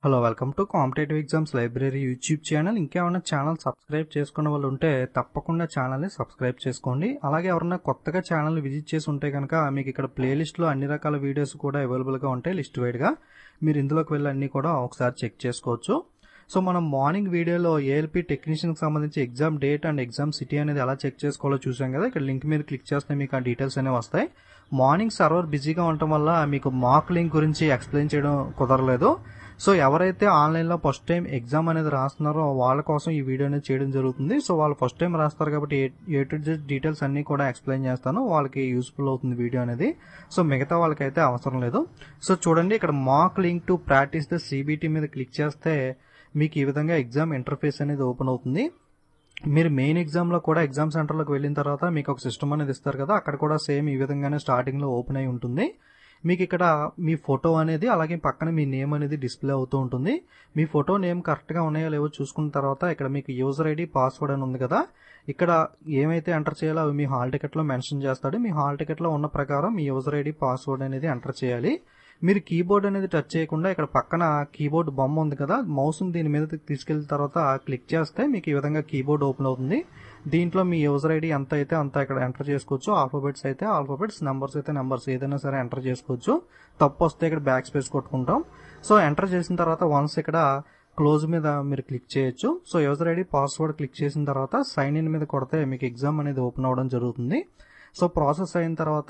hello welcome to competitive exams library YouTube channel ఇంకేమైనా channel subscribe చేసుకున్న వాళ్ళు ఉంటే తప్పకుండా ఛానల్ని సబ్స్క్రైబ్ చేసుకోండి అలాగే ఎవరైనా కొత్తగా ఛానల్ విజిట్ చేసి ఉంటే కనుక మీకు ఇక్కడ ప్లేలిస్ట్లో అన్ని రకాల వీడియోస్ కూడా అవైలబుల్గా ఉంటాయి లిస్ట్ వైడ్గా మీరు ఇందులోకి వెళ్ళి అన్ని కూడా ఒకసారి చెక్ చేసుకోవచ్చు సో మనం మార్నింగ్ వీడియోలో ఏఎల్పి టెక్నీషియన్కి సంబంధించి exam date and exam city అనేది ఎలా చెక్ చేసుకోవాలో చూసాం కదా ఇక్కడ లింక్ మీద క్లిక్ చేస్తే మీకు ఆ డీటెయిల్స్ అనేవి వస్తాయి మార్నింగ్ సర్వర్ బిజీగా ఉండటం వల్ల మీకు మాక్ లింక్ గురించి ఎక్స్ప్లెయిన్ చేయడం కుదరలేదు సో ఎవరైతే ఆన్లైన్లో ఫస్ట్ టైం ఎగ్జామ్ అనేది రాస్తున్నారో వాళ్ళ కోసం ఈ వీడియో అనేది చేయడం జరుగుతుంది సో వాళ్ళు ఫస్ట్ టైం రాస్తారు కాబట్టి ఏ టు జెడ్ డీటెయిల్స్ అన్ని కూడా ఎక్స్ప్లెయిన్ చేస్తాను వాళ్ళకి యూస్ఫుల్ అవుతుంది వీడియో అనేది సో మిగతా వాళ్ళకైతే అవసరం లేదు సో చూడండి ఇక్కడ mock link to practise the CBT మీద క్లిక్ చేస్తే మీకు ఈ విధంగా ఎగ్జామ్ ఇంటర్ఫేస్ అనేది ఓపెన్ అవుతుంది మీరు మెయిన్ ఎగ్జామ్లో కూడా ఎగ్జామ్ సెంటర్లోకి వెళ్ళిన తర్వాత మీకు ఒక సిస్టమ్ అనేది ఇస్తారు కదా అక్కడ కూడా సేమ్ ఈ విధంగానే స్టార్టింగ్లో ఓపెన్ అయి ఉంటుంది మీకు ఇక్కడ మీ ఫోటో అనేది అలాగే పక్కన మీ నేమ్ అనేది డిస్ప్లే అవుతూ ఉంటుంది మీ ఫోటో నేమ్ కరెక్ట్గా ఉన్నాయో లేవో చూసుకున్న తర్వాత ఇక్కడ మీకు యూజర్ ఐడి పాస్వర్డ్ అని ఉంది కదా ఇక్కడ ఏమైతే ఎంటర్ చేయాలో అవి మీ హాల్ టికెట్లో మెన్షన్ చేస్తాడు మీ హాల్ టికెట్లో ఉన్న ప్రకారం మీ యూజర్ ఐడి పాస్వర్డ్ అనేది ఎంటర్ చేయాలి మీరు కీబోర్డ్ అనేది టచ్ చేయకుండా ఇక్కడ పక్కన కీబోర్డ్ బొమ్మ ఉంది కదా మౌస్ని దీని మీద తీసుకెళ్ళిన తర్వాత క్లిక్ చేస్తే మీకు ఈ విధంగా కీబోర్డ్ ఓపెన్ అవుతుంది దీంట్లో మీ యూజర్ ఐడి ఎంత అయితే అంత ఇక్కడ ఎంటర్ చేసుకోవచ్చు ఆల్ఫాబెట్స్ అయితే ఆల్ఫాబెట్స్ నెంబర్స్ అయితే నెంబర్స్ ఏదైనా సరే ఎంటర్ చేసుకోవచ్చు తప్పు వస్తే ఇక్కడ బ్యాక్ స్పేస్ కొట్టుకుంటాం సో ఎంటర్ చేసిన తర్వాత వన్స్ ఇక్కడ క్లోజ్ మీద మీరు క్లిక్ చేయొచ్చు so user ID password click చేసిన తర్వాత సైన్ ఇన్ మీద కొడితే మీకు ఎగ్జామ్ అనేది ఓపెన్ అవ్వడం జరుగుతుంది సో ప్రాసెస్ అయిన తర్వాత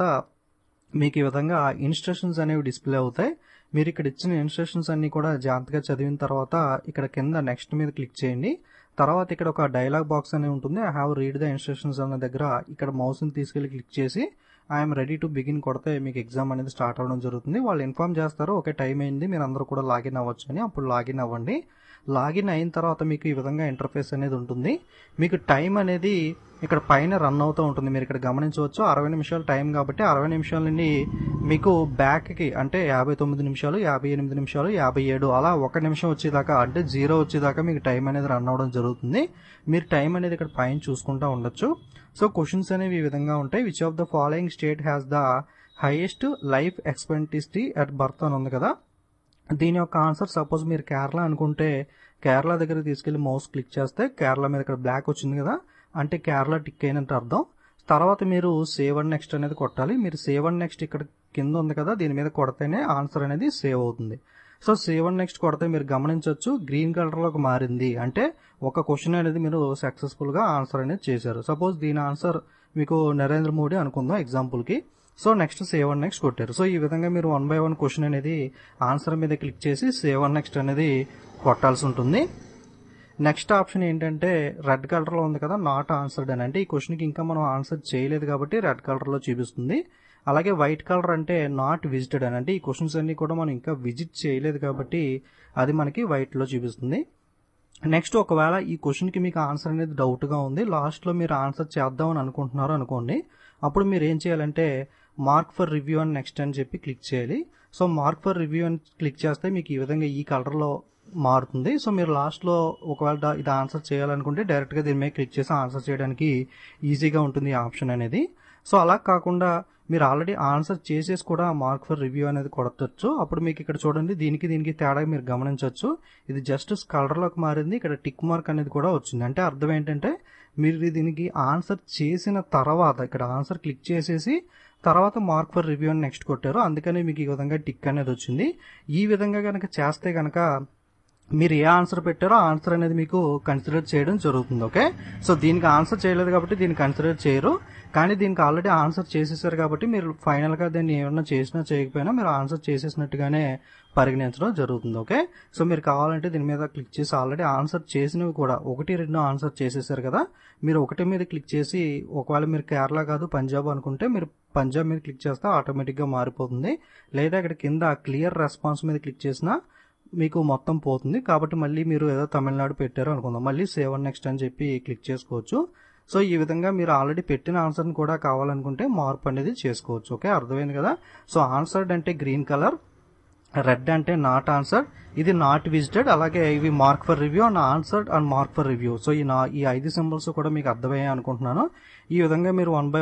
మీకు ఈ విధంగా ఇన్స్ట్రక్షన్స్ అనేవి డిస్ప్లే అవుతాయి మీరు ఇక్కడ ఇచ్చిన ఇన్స్ట్రక్షన్స్ అన్ని కూడా జాగ్రత్తగా చదివిన తర్వాత ఇక్కడ కింద నెక్స్ట్ మీద క్లిక్ చేయండి తర్వాత ఇక్కడ ఒక డైలాగ్ బాక్స్ అనేది ఉంటుంది I have read the instructions అన్న దగ్గర ఇక్కడ మౌస్ని తీసుకెళ్లి క్లిక్ చేసి ఐఎమ్ రెడీ టు బిగిన్ కొడితే మీకు ఎగ్జామ్ అనేది స్టార్ట్ అవ్వడం జరుగుతుంది వాళ్ళు ఇన్ఫార్మ్ చేస్తారు ఓకే టైం అయింది మీరు అందరూ కూడా లాగిన్ అవ్వచ్చు అని అప్పుడు లాగిన్ అవ్వండి లాగిన్ అయిన తర్వాత మీకు ఈ విధంగా ఇంటర్ఫేస్ అనేది ఉంటుంది మీకు టైం అనేది ఇక్కడ పైన రన్ అవుతూ ఉంటుంది మీరు ఇక్కడ గమనించవచ్చు అరవై నిమిషాలు టైం కాబట్టి అరవై నిమిషాల నుండి మీకు బ్యాక్కి అంటే యాభై తొమ్మిది నిమిషాలు యాభై ఎనిమిది నిమిషాలు యాభై ఏడు అలా ఒక నిమిషం వచ్చేదాకా అంటే జీరో వచ్చేదాకా మీకు టైం అనేది రన్ అవ్వడం జరుగుతుంది మీరు టైం అనేది ఇక్కడ పైన చూసుకుంటూ ఉండొచ్చు సో క్వశ్చన్స్ అనేవి ఈ విధంగా ఉంటాయి which of the following state has the highest life expectancy at birth అని ఉంది కదా దీని యొక్క ఆన్సర్ సపోజ్ మీరు కేరళ అనుకుంటే కేరళ దగ్గర తీసుకెళ్లి మౌస్ క్లిక్ చేస్తే కేరళ మీద ఇక్కడ బ్లాక్ వచ్చింది కదా అంటే కేరళ టిక్ అయినట్టు అర్థం తర్వాత మీరు సేవ్ అండ్ నెక్స్ట్ అనేది కొట్టాలి మీరు సేవ్ అండ్ నెక్స్ట్ ఇక్కడ కింద ఉంది కదా దీని మీద కొడితేనే ఆన్సర్ అనేది సేవ్ అవుతుంది సో సేవ్ అండ్ నెక్స్ట్ కొడితే మీరు గమనించవచ్చు గ్రీన్ కలర్లోకి మారింది అంటే ఒక క్వశ్చన్ అనేది మీరు సక్సెస్ఫుల్గా ఆన్సర్ అనేది చేశారు సపోజ్ దీని ఆన్సర్ మీకు నరేంద్ర మోడీ అనుకుందాం ఎగ్జాంపుల్కి so next save and next కొట్టారు సో ఈ విధంగా మీరు వన్ బై వన్ క్వశ్చన్ అనేది ఆన్సర్ మీద క్లిక్ చేసి సేవ్ అండ్ నెక్స్ట్ అనేది కొట్టాల్సి ఉంటుంది నెక్స్ట్ ఆప్షన్ ఏంటంటే రెడ్ కలర్లో ఉంది కదా నాట్ ఆన్సర్డ్ అని అంటే ఈ క్వశ్చన్కి ఇంకా మనం ఆన్సర్ చేయలేదు కాబట్టి రెడ్ కలర్లో చూపిస్తుంది అలాగే వైట్ కలర్ అంటే నాట్ విజిటెడ్ అని అంటే ఈ క్వశ్చన్స్ అన్ని కూడా మనం ఇంకా విజిట్ చేయలేదు కాబట్టి అది మనకి వైట్లో చూపిస్తుంది నెక్స్ట్ ఒకవేళ ఈ క్వశ్చన్కి మీకు ఆన్సర్ అనేది డౌట్గా ఉంది లాస్ట్లో మీరు ఆన్సర్ చేద్దామని అనుకుంటున్నారు అనుకోండి అప్పుడు మీరు ఏం చేయాలంటే మార్క్ ఫర్ రివ్యూ అని నెక్స్ట్ అని చెప్పి క్లిక్ చేయాలి సో మార్క్ ఫర్ రివ్యూ అని క్లిక్ చేస్తే మీకు ఈ విధంగా ఈ కలర్లో మారుతుంది సో మీరు లాస్ట్లో ఒకవేళ ఇది ఆన్సర్ చేయాలనుకుంటే డైరెక్ట్గా దీని మీద క్లిక్ చేసి ఆన్సర్ చేయడానికి ఈజీగా ఉంటుంది ఈ ఆప్షన్ అనేది సో అలా కాకుండా మీరు ఆల్రెడీ ఆన్సర్ చేసేసి కూడా మార్క్ ఫర్ రివ్యూ అనేది కొడతచ్చు అప్పుడు మీకు ఇక్కడ చూడండి దీనికి దీనికి తేడా మీరు గమనించవచ్చు ఇది జస్ట్ కలర్లోకి మారింది ఇక్కడ టిక్ మార్క్ అనేది కూడా వచ్చింది అంటే అర్థం ఏంటంటే మీరు దీనికి ఆన్సర్ చేసిన తర్వాత ఇక్కడ ఆన్సర్ క్లిక్ చేసేసి తర్వాత మార్క్ ఫర్ రివ్యూ అని నెక్స్ట్ కొట్టారు అందుకని మీకు ఈ విధంగా టిక్ అనేది వచ్చింది ఈ విధంగా కనుక చేస్తే కనుక మీరు ఏ ఆన్సర్ పెట్టారో ఆన్సర్ అనేది మీకు కన్సిడర్ చేయడం జరుగుతుంది ఓకే సో దీనికి ఆన్సర్ చేయలేదు కాబట్టి దీన్ని కన్సిడర్ చేయరు కానీ దీనికి ఆల్రెడీ ఆన్సర్ చేసేసారు కాబట్టి మీరు ఫైనల్గా దీన్ని ఏమన్నా చేసినా చేయకపోయినా మీరు ఆన్సర్ చేసేసినట్టుగానే పరిగణించడం జరుగుతుంది ఓకే సో మీరు కావాలంటే దీని మీద క్లిక్ చేసి ఆల్రెడీ ఆన్సర్ చేసినవి కూడా ఒకటి రెండు ఆన్సర్ చేసేసారు కదా మీరు ఒకటి మీద క్లిక్ చేసి ఒకవేళ మీరు కేరళ కాదు పంజాబ్ అనుకుంటే మీరు పంజాబ్ మీద క్లిక్ చేస్తే ఆటోమేటిక్గా మారిపోతుంది లేదా ఇక్కడ కింద క్లియర్ రెస్పాన్స్ మీద క్లిక్ చేసినా మీకు మొత్తం పోతుంది కాబట్టి మళ్ళీ మీరు ఏదో తమిళనాడు పెట్టారు అనుకుందాం మళ్ళీ సేవ్ నెక్స్ట్ అని చెప్పి క్లిక్ చేసుకోవచ్చు సో ఈ విధంగా మీరు ఆల్రెడీ పెట్టిన ఆన్సర్ని కూడా కావాలనుకుంటే మార్పు అనేది చేసుకోవచ్చు ఓకే అర్థమైంది కదా సో ఆన్సర్డ్ అంటే గ్రీన్ కలర్ రెడ్ అంటే నాట్ ఆన్సర్ ఇది నాట్ విజిటెడ్ అలాగే ఇవి mark for review and answered and mark for review so ఈ నా ఈ ఐదు సింబల్స్ కూడా మీకు అర్థమయ్యాయి అనుకుంటున్నాను ఈ విధంగా మీరు వన్ బై వన్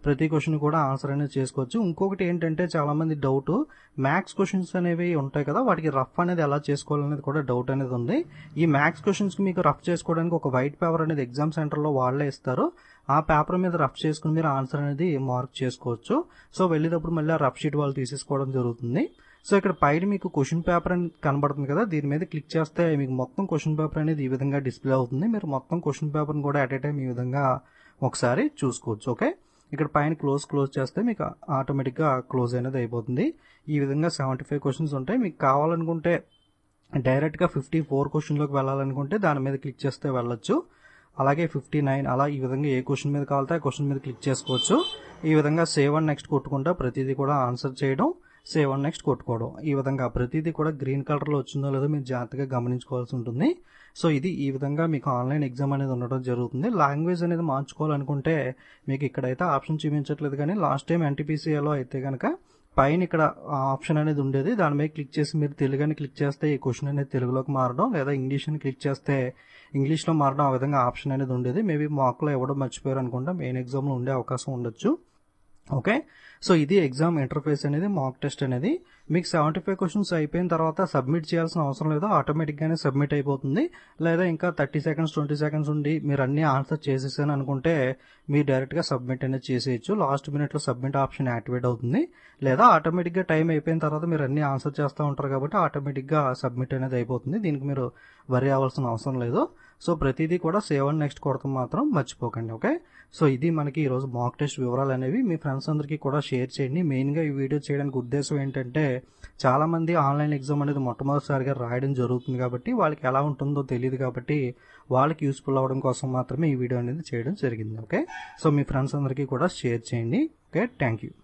ప్రతి క్వశ్చన్ కూడా ఆన్సర్ అనేది చేసుకోవచ్చు ఇంకొకటి ఏంటంటే చాలా మంది డౌట్ మ్యాథ్స్ క్వశ్చన్స్ అనేవి ఉంటాయి కదా వాటికి రఫ్ అనేది ఎలా చేసుకోవాలనేది కూడా డౌట్ అనేది ఉంది ఈ మ్యాథ్స్ క్వశ్చన్స్ కి మీకు రఫ్ చేసుకోవడానికి ఒక వైట్ పేపర్ అనేది ఎగ్జామ్ సెంటర్ లో వాళ్ళే ఇస్తారు ఆ పేపర్ మీద రఫ్ చేసుకుని మీరు ఆన్సర్ అనేది మార్క్ చేసుకోవచ్చు సో వెళ్ళేటప్పుడు మళ్ళీ ఆ రఫ్ షీట్ వాళ్ళు తీసేసుకోవడం జరుగుతుంది సో ఇక్కడ పైన మీకు క్వశ్చన్ పేపర్ అని కనబడుతుంది కదా దీని మీద క్లిక్ చేస్తే మీకు మొత్తం క్వశ్చన్ పేపర్ అనేది ఈ విధంగా డిస్ప్లే అవుతుంది మీరు మొత్తం క్వశ్చన్ పేపర్ని కూడా అట్ ఏ టైం ఈ విధంగా ఒకసారి చూసుకోవచ్చు ఓకే ఇక్కడ పైన క్లోజ్ క్లోజ్ చేస్తే మీకు ఆటోమేటిక్గా క్లోజ్ అనేది అయిపోతుంది ఈ విధంగా సెవెంటీ ఫైవ్ క్వశ్చన్స్ ఉంటాయి మీకు కావాలనుకుంటే డైరెక్ట్గా ఫిఫ్టీ ఫోర్ క్వశ్చన్లోకి వెళ్ళాలనుకుంటే దాని మీద క్లిక్ చేస్తే వెళ్ళొచ్చు అలాగే ఫిఫ్టీ నైన్ అలా ఈ విధంగా ఏ క్వశ్చన్ మీద కావాలంటే ఆ క్వశ్చన్ మీద క్లిక్ చేసుకోవచ్చు ఈ విధంగా సేవ్ అండ్ నెక్స్ట్ కొట్టుకుంటా ప్రతిదీ కూడా ఆన్సర్ చేయడం సేవ్ అండ్ నెక్స్ట్ కొట్టుకోవడం ఈ విధంగా ప్రతిదీ కూడా గ్రీన్ కలర్లో వచ్చిందో లేదో మీరు జాగ్రత్తగా గమనించుకోవాల్సి ఉంటుంది సో ఇది ఈ విధంగా మీకు ఆన్లైన్ ఎగ్జామ్ అనేది ఉండడం జరుగుతుంది లాంగ్వేజ్ అనేది మార్చుకోవాలనుకుంటే మీకు ఇక్కడైతే ఆప్షన్ చూపించట్లేదు కానీ లాస్ట్ టైం ఎన్టీపీసీఏలో అయితే కనుక పైన ఇక్కడ ఆప్షన్ అనేది ఉండేది దాని మీద క్లిక్ చేసి మీరు తెలుగు అని క్లిక్ చేస్తే ఈ క్వశ్చన్ అనేది తెలుగులోకి మారడం లేదా ఇంగ్లీష్ అని క్లిక్ చేస్తే ఇంగ్లీష్లో మారడం ఆ విధంగా ఆప్షన్ అనేది ఉండేది మేబీ మాక్లో ఇవ్వడం మర్చిపోయారు అనుకుంటా మెయిన్ ఎగ్జామ్లో ఉండే అవకాశం ఉండొచ్చు ఓకే సో ఇది ఎగ్జామ్ ఇంటర్ఫేస్ అనేది మాక్ టెస్ట్ అనేది మీకు సెవెంటీ ఫైవ్ క్వశ్చన్స్ అయిపోయిన తర్వాత సబ్మిట్ చేయాల్సిన అవసరం లేదు ఆటోమేటిక్గానే సబ్మిట్ అయిపోతుంది లేదా ఇంకా థర్టీ సెకండ్స్ ట్వంటీ సెకండ్స్ ఉండి మీరు అన్ని ఆన్సర్ చేసేసాను అనుకుంటే మీరు డైరెక్ట్గా సబ్మిట్ అనేది చేసేయచ్చు లాస్ట్ మినిట్లో సబ్మిట్ ఆప్షన్ యాక్టివేట్ అవుతుంది లేదా ఆటోమేటిక్గా టైం అయిపోయిన తర్వాత మీరు అన్ని ఆన్సర్ చేస్తూ ఉంటారు కాబట్టి ఆటోమేటిక్గా సబ్మిట్ అనేది అయిపోతుంది దీనికి మీరు వరి అవ్వాల్సిన అవసరం లేదు సో ప్రతిదీ కూడా సేవ్ అండ్ నెక్స్ట్ కొడతాం మాత్రం మర్చిపోకండి ఓకే సో ఇది మనకి ఈరోజు మాక్ టెస్ట్ వివరాలు అనేవి మీ ఫ్రెండ్స్ అందరికీ కూడా షేర్ చేయండి మెయిన్గా ఈ వీడియో చేయడానికి ఉద్దేశం ఏంటంటే చాలామంది ఆన్లైన్ ఎగ్జామ్ అనేది మొట్టమొదటిసారిగా రాయడం జరుగుతుంది కాబట్టి వాళ్ళకి ఎలా ఉంటుందో తెలియదు కాబట్టి వాళ్ళకి యూస్ఫుల్ అవ్వడం కోసం మాత్రమే ఈ వీడియో అనేది చేయడం జరిగింది ఓకే సో మీ ఫ్రెండ్స్ అందరికీ కూడా షేర్ చేయండి ఓకే థ్యాంక్ యూ